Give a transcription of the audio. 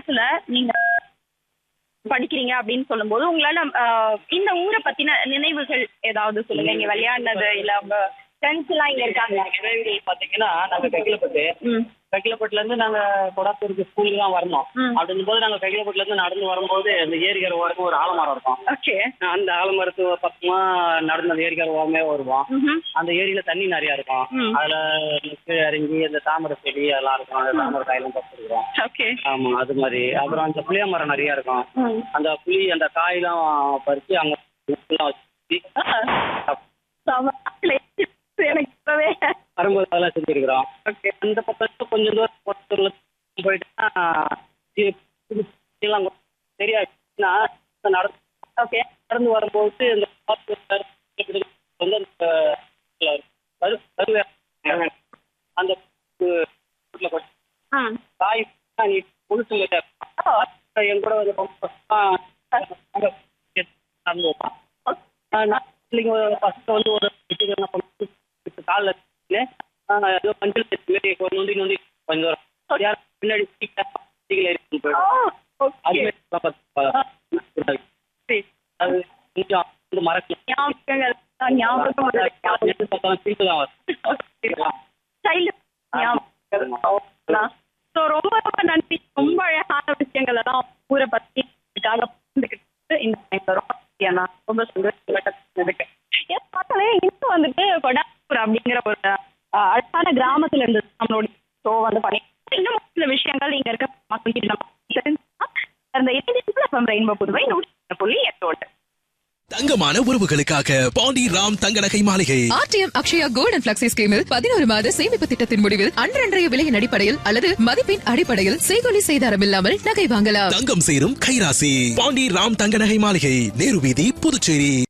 வயசுல நீங்க படிக்கிறீங்க அப்படின்னு சொல்லும்போது உங்களால ஆஹ், இந்த ஊரை பத்தின நினைவுகள் ஏதாவது சொல்லுங்க இங்க விளையாடினது இல்ல உங்க ஃப்ரெண்ட்ஸ் எல்லாம் இங்க இருக்காங்க நினைவுகள் பாத்தீங்கன்னா நாங்க கைக்கிலப்பட்டு ம் கைக்கிலப்பட்டுல இருந்து நாங்க கொடாத்தூருக்கு ஸ்கூலுக்கு தான் வரணும் ம். அப்படின்னும் போது நாங்க கைக்கிலப்பட்டுல இருந்து நடந்து வரும்போது அந்த ஏரிக்கரை ஓரமா ஒரு ஆலமரம் இருக்கும் ஓகே அந்த ஆலமரத்து பக்கமா நடந்து அந்த ஏரிக்கரை ஓரமே வருவோம் ம்ஹும். அந்த ஏரியில தண்ணி நிறைய இருக்கும் ம். அதுல கீழே இறங்கி அந்த தாமரை செடி அதெல்லாம் இருக்கும் அந்த தாமரை காயெல்லாம் பறிச்சிருக்கிறோம் ஓகே ஆமா அது மாதிரி அப்புறம் அந்த புளிய மரம் நிறைய இருக்கும் ம். அந்த புளி அந்த காயெல்லாம் பறிச்சு அங்க உப்புலாம் வச்சு செம. அதுல எனக்கு இப்பவே வரும்போது அதெல்லாம் செஞ்சிருக்கிறோம் ஓகே அந்த பக்கம் கொஞ்சம் தூரம் கோயம்புத்தூர்ல போயிட்டா இது புது எல்லாம் தெரியாது நான் நடந்து ஓகே நடந்து வரும்போது இந்த பாத்து வந்து அந்த கரு- கருவே அந்த வீட்டுல கொட்டி ஆ காய் நீ முழுசு என் கூட ஒரு ரொம்ப கஷ்டமா அங்க நடந்து வைப்பான் நான் பிள்ளைங்க ஃபர்ஸ்ட் வந்து ஒரு இது என்ன பண்ணுறது காலில் ஏதோ மஞ்சள் தேய்ச்சி மாரி ஒரு நொண்டி நொண்டி கொஞ்சம் தூரம் யார் பின்னாடி சீக்கிரம் ஏறி போயிடும் அது ஓகே மாதிரி பார்த்தா அது கொஞ்சம் வந்து மறக்கலாம் ஞாபகங்கள் ஞாபகம் வருது. எது பார்த்தாலும் சிரிப்பு தான் வரும் Child ஞாபகம் ஸோ ரொம்ப ரொம்ப நன்றி ரொம்ப அழகான விஷயங்கள் எல்லாம் ஊரை பத்தி இதுக்காக பகிர்ந்துக்கிட்டு இந்த time வரும் ஏன்னா ரொம்ப சந்தோஷப்பட்டதுக்கு ஏன் பார்த்தாலே இன்னும் வந்துட்டு கொடாபுரம் அப்படிங்கிற ஒரு அஹ், அழகான கிராமத்துல இருந்து நம்மளோட ஷோ வந்து பண்ணி இன்னும் சில விஷயங்கள் இங்க இருக்க மக்கள் கிட்ட நம்ம தெரிஞ்சுக்கலாம். அந்த இணையத்துல ரெயின்போ புதுவை நூற்றி புள்ளி எட்டோடு தங்கமான உறவுகளுக்காக பாண்டி ராம் தங்க நகை மாளிகை RTM Akshaya gold and flexi ஸ்கீமில் பதினோரு மாத சேமிப்பு திட்டத்தின் முடிவில் அன்றன்றைய விலையின் அடிப்படையில் அல்லது மதிப்பின் அடிப்படையில் செய்கொலி செய்தாரம் இல்லாமல் நகை வாங்கலாம் தங்கம் சேரும் கைராசி பாண்டி ராம் தங்க நகை மாளிகை நேரு வீதி புதுச்சேரி